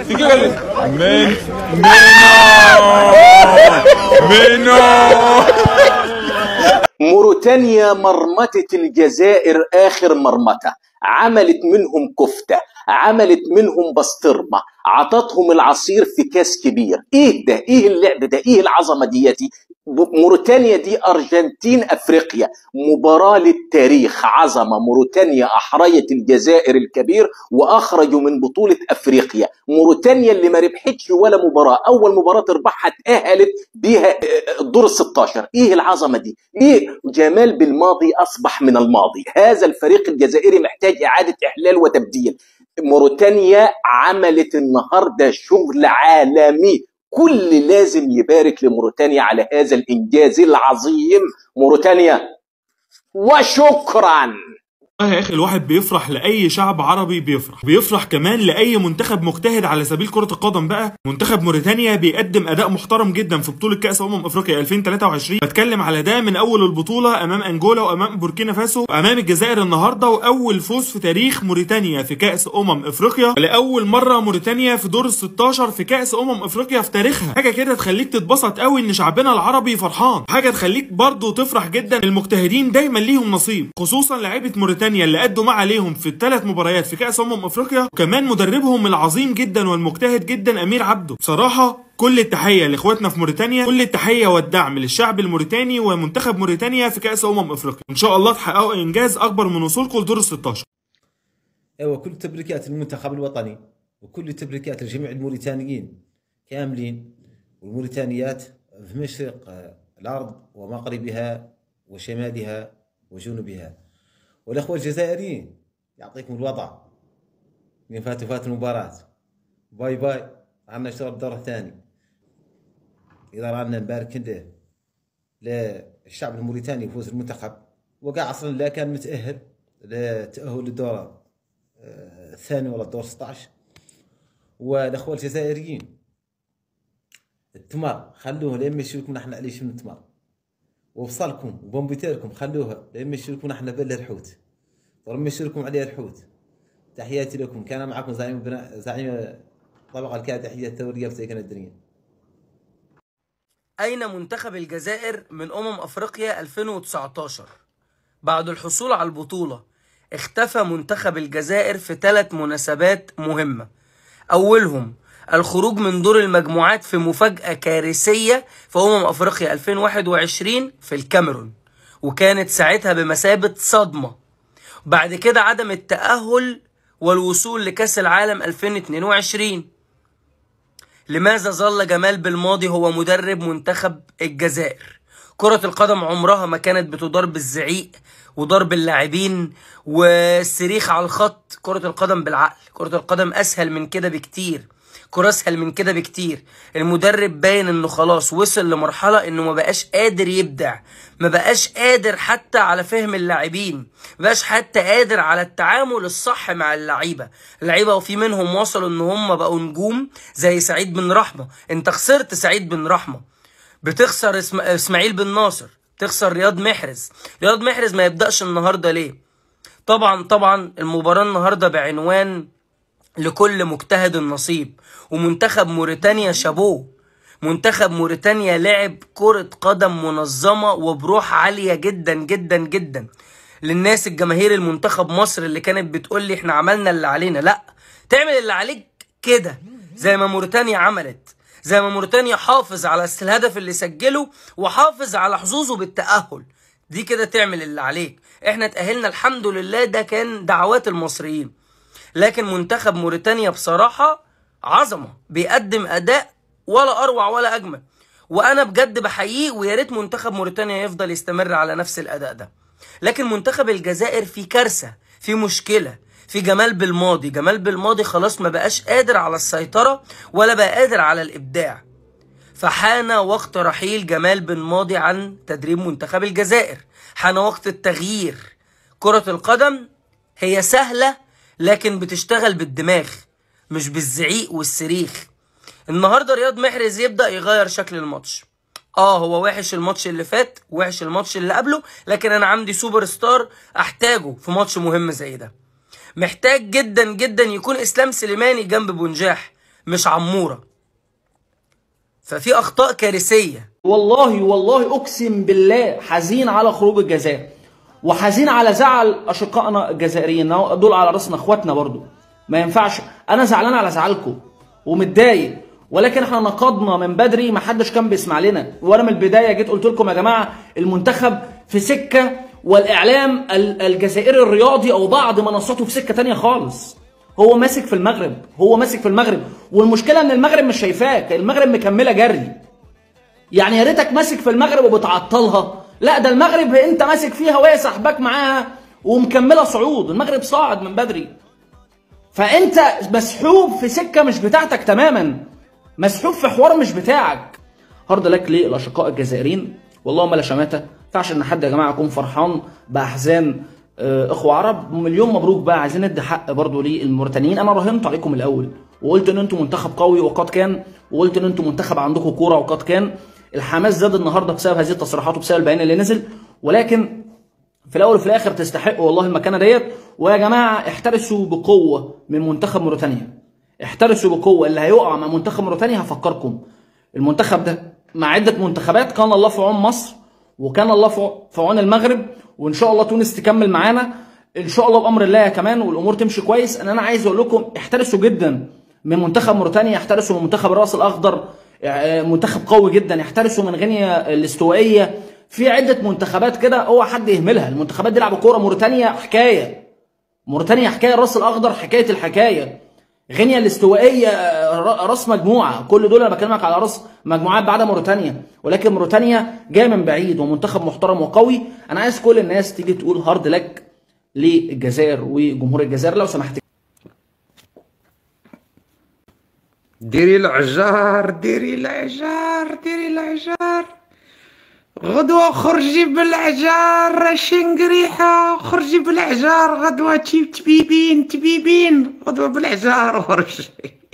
Si quieres. Men, منو موريتانيا مرمتت الجزائر اخر مرمته عملت منهم كفته عملت منهم بسطرمه عطتهم العصير في كاس كبير ايه ده ايه اللعب ده ايه العظمه ديتي ب- موريتانيا دي ارجنتين افريقيا مباراه للتاريخ عظمه موريتانيا احريت الجزائر الكبير واخرجوا من بطوله افريقيا موريتانيا اللي ما ربحتش ولا مباراه اول مباراه تربحها اتاهلت بيها آه، الدور ال 16 ايه العظمه دي ايه جمال بالماضي اصبح من الماضي هذا الفريق الجزائري محتاج اعاده احلال وتبديل موريتانيا عملت النهارده شغل عالمي كل لازم يبارك لموريتانيا على هذا الانجاز العظيم موريتانيا وشكرا والله يا اخي الواحد بيفرح لاي شعب عربي بيفرح بيفرح كمان لاي منتخب مجتهد على سبيل كره القدم بقى منتخب موريتانيا بيقدم اداء محترم جدا في بطوله كاس امم افريقيا 2023 بتكلم على ده من اول البطوله امام انجولا وامام بوركينا فاسو وامام الجزائر النهارده واول فوز في تاريخ موريتانيا في كاس امم افريقيا لاول مره موريتانيا في دور ال 16 في كاس امم افريقيا في تاريخها حاجه كده تخليك تتبسط قوي ان شعبنا العربي فرحان حاجه تخليك برضه تفرح جدا المجتهدين دايما ليهم نصيب خصوصا لعيبه موريتانيا اللي ادوا ما عليهم في الثلاث مباريات في كاس امم افريقيا وكمان مدربهم العظيم جدا والمجتهد جدا امير عبده بصراحه كل التحيه لاخواتنا في موريتانيا كل التحيه والدعم للشعب الموريتاني ومنتخب موريتانيا في كاس امم افريقيا ان شاء الله تحققوا انجاز اكبر من وصولكم لدور ال 16 ايوه كل تبريكات المنتخب الوطني وكل تبريكات لجميع الموريتانيين كاملين والموريتانيات في مشرق آه، الارض ومغربها وشمالها وجنوبها والاخوه الجزائريين يعطيكم الوضع من فاتوا فات المباراه باي باي عنا شرب الدور الثاني اذا رانا نبارك عنده للشعب الموريتاني يفوز المنتخب وقع اصلا لا كان متاهل لتاهل للدور آه، الثاني ولا الدور 16 والاخوه الجزائريين التمر خلوه لين ما يشوفكم نحن عليه من التمر وبصلكم وبومبيتيركم خلوها لين ما يشوفكم نحن بل الحوت ولما يشوفكم عليه الحوت تحياتي لكم كان معكم زعيم بنا... زعيم طبقه الكادحيه الثوريه في سيكون الدنيا أين منتخب الجزائر من أمم أفريقيا 2019 بعد الحصول على البطولة اختفى منتخب الجزائر في ثلاث مناسبات مهمة أولهم الخروج من دور المجموعات في مفاجأة كارثية في أمم أفريقيا 2021 في الكاميرون وكانت ساعتها بمثابة صدمة بعد كده عدم التأهل والوصول لكأس العالم 2022 لماذا ظل جمال بالماضي هو مدرب منتخب الجزائر كرة القدم عمرها ما كانت بتدار بالزعيق وضرب اللاعبين والصريخ على الخط كرة القدم بالعقل كرة القدم أسهل من كده بكتير كرة أسهل من كده بكتير المدرب باين إنه خلاص وصل لمرحلة إنه ما بقاش قادر يبدع ما بقاش قادر حتى على فهم اللاعبين ما بقاش حتى قادر على التعامل الصح مع اللعيبة اللعيبة وفي منهم وصلوا إن هم بقوا نجوم زي سعيد بن رحمة أنت خسرت سعيد بن رحمة بتخسر اسم... اسماعيل بن ناصر تخسر رياض محرز رياض محرز ما يبدأش النهاردة ليه طبعا طبعا المباراة النهاردة بعنوان لكل مجتهد نصيب ومنتخب موريتانيا شابوه منتخب موريتانيا لعب كرة قدم منظمة وبروح عالية جدا جدا جدا للناس الجماهير المنتخب مصر اللي كانت بتقول لي احنا عملنا اللي علينا لا تعمل اللي عليك كده زي ما موريتانيا عملت زي ما موريتانيا حافظ على الهدف اللي سجله وحافظ على حظوظه بالتأهل دي كده تعمل اللي عليك احنا تأهلنا الحمد لله ده كان دعوات المصريين لكن منتخب موريتانيا بصراحة عظمة بيقدم أداء ولا أروع ولا أجمل وأنا بجد بحييه ويا ريت منتخب موريتانيا يفضل يستمر على نفس الأداء ده لكن منتخب الجزائر في كارثة في مشكلة في جمال بالماضي جمال بالماضي خلاص ما بقاش قادر على السيطرة ولا بقى قادر على الإبداع فحان وقت رحيل جمال بن ماضي عن تدريب منتخب الجزائر حان وقت التغيير كرة القدم هي سهلة لكن بتشتغل بالدماغ مش بالزعيق والصريخ النهارده رياض محرز يبدا يغير شكل الماتش اه هو وحش الماتش اللي فات وحش الماتش اللي قبله لكن انا عندي سوبر ستار احتاجه في ماتش مهم زي ده محتاج جدا جدا يكون اسلام سليماني جنب بنجاح مش عمورة ففي أخطاء كارثية والله والله اقسم بالله حزين على خروج الجزائر وحزين على زعل اشقائنا الجزائريين إنه دول على راسنا اخواتنا برضو ما ينفعش انا زعلان على زعلكم ومتضايق ولكن احنا نقضنا من بدري ما حدش كان بيسمع لنا وانا من البدايه جيت قلت لكم يا جماعه المنتخب في سكه والاعلام ال- الجزائري الرياضي او بعض منصاته في سكه تانية خالص هو ماسك في المغرب هو ماسك في المغرب والمشكله ان المغرب مش شايفاك المغرب مكمله جري يعني يا ريتك ماسك في المغرب وبتعطلها لا ده المغرب انت ماسك فيها وهي سحباك معاها ومكمله صعود المغرب صاعد من بدري فانت مسحوب في سكه مش بتاعتك تماما مسحوب في حوار مش بتاعك هارد لك للاشقاء الجزائريين والله ما لا شماته ما ينفعش ان حد يا جماعه يكون فرحان باحزان آه، اخوه عرب مليون مبروك بقى عايزين ندي حق برضه للموريتانيين انا راهنت عليكم الاول وقلت ان انتم منتخب قوي وقد كان وقلت ان انتم منتخب عندكم كوره وقد كان الحماس زاد النهارده بسبب هذه التصريحات وبسبب البيان اللي نزل ولكن في الاول وفي الاخر تستحقوا والله المكانه ديت ويا جماعه احترسوا بقوه من منتخب موريتانيا احترسوا بقوه اللي هيقع مع منتخب موريتانيا هفكركم المنتخب ده مع عده منتخبات كان الله في عون مصر وكان الله في في عون المغرب وان شاء الله تونس تكمل معانا ان شاء الله بامر الله كمان والامور تمشي كويس ان انا عايز اقول لكم احترسوا جدا من منتخب موريتانيا احترسوا من منتخب الراس الاخضر اه، منتخب قوي جدا احترسوا من غينيا الاستوائيه في عده منتخبات كده اوعى حد يهملها المنتخبات دي لعبوا كوره موريتانيا حكايه موريتانيا حكايه الراس الاخضر حكايه الحكايه غينيا الاستوائيه آه، ر- راس مجموعه كل دول انا بكلمك على راس مجموعات بعد موريتانيا ولكن موريتانيا جايه من بعيد ومنتخب محترم وقوي انا عايز كل الناس تيجي تقول هارد لك للجزائر وجمهور الجزائر لو سمحت ديري العجار ديري العجار ديري العجار غدوة خرجي بالعجار شنقريحة خرجي بالعجار غدوة تجيب تبيبين تبيبين غدوة بالعجار وخرج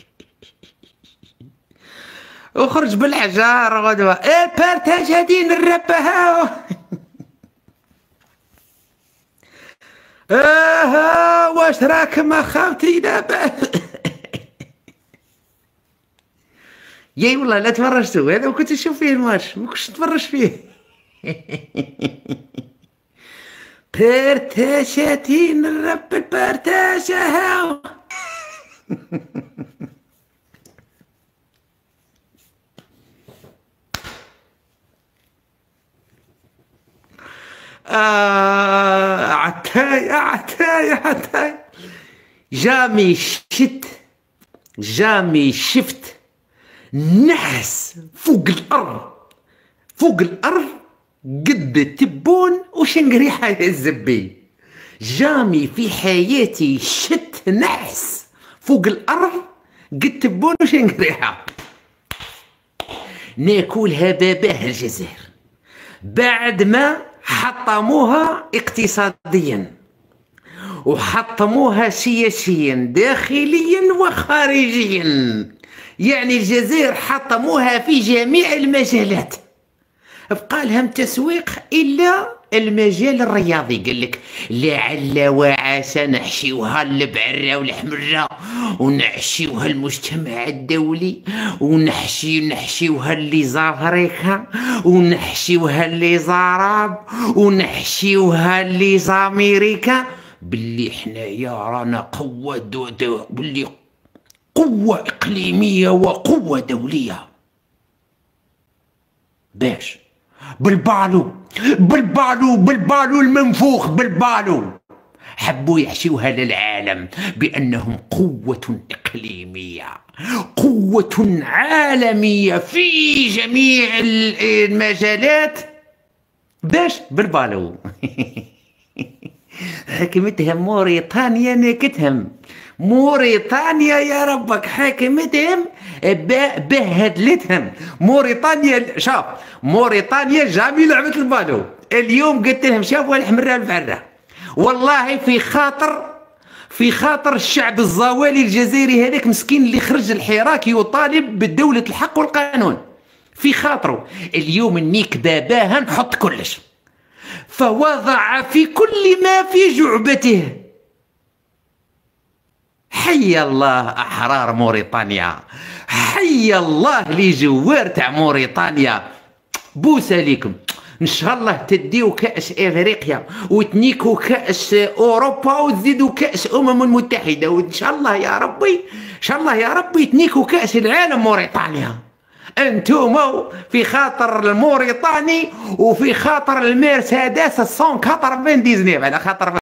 وخرج بالعجار غدوة ايه بارتاج هادين الربة هاو اه واش راك ما خاوتي دابا ياي والله لا تفرجتوا هذا ما كنت نشوف فيه الماتش ما كنتش نتفرج فيه بارتاشاتين الرب البارتاشة هاو آه عتاي عتاي عتاي جامي شت جامي شفت نحس فوق الارض فوق الارض قد تبون وشنقريحة يا الزبي جامي في حياتي شت نحس فوق الارض قد تبون وشنقريحة ناكلها باباه الجزائر بعد ما حطموها اقتصاديا وحطموها سياسيا داخليا وخارجيا يعني الجزائر حطموها في جميع المجالات بقى لهم تسويق الا المجال الرياضي قال لك لعل وعسى نحشيوها البعره والحمره ونحشيوها المجتمع الدولي ونحشي نحشيوها اللي زار امريكا ونحشيوها اللي زاراب ونحشيوها اللي زار امريكا باللي حنايا رانا قوه دو دو باللي قوه اقليميه وقوه دوليه باش بالبالو بالبالو بالبالو المنفوخ بالبالو حبوا يحشوها للعالم بأنهم قوة إقليمية قوة عالمية في جميع ال- المجالات باش بالبالو حكمتهم موريتانيا نكتهم موريتانيا يا ربك حكمتهم ب- بهدلتهم موريتانيا شاف موريتانيا جامي لعبة البالو اليوم قلت لهم شافوا الحمراء الفعرة والله في خاطر في خاطر الشعب الزوالي الجزائري هذاك مسكين اللي خرج الحراك يطالب بدولة الحق والقانون في خاطره اليوم النيك باباها نحط كلش فوضع في كل ما في جعبته حي الله احرار موريتانيا حي الله لي جوار تاع موريتانيا بوسه ليكم ان شاء الله تديو كاس افريقيا وتنيكو كاس اوروبا وتزيدوا كاس امم المتحده وان شاء الله يا ربي ان شاء الله يا ربي تنيكو كاس العالم موريتانيا انتم في خاطر الموريتاني وفي خاطر المرسيدس 199 على خاطر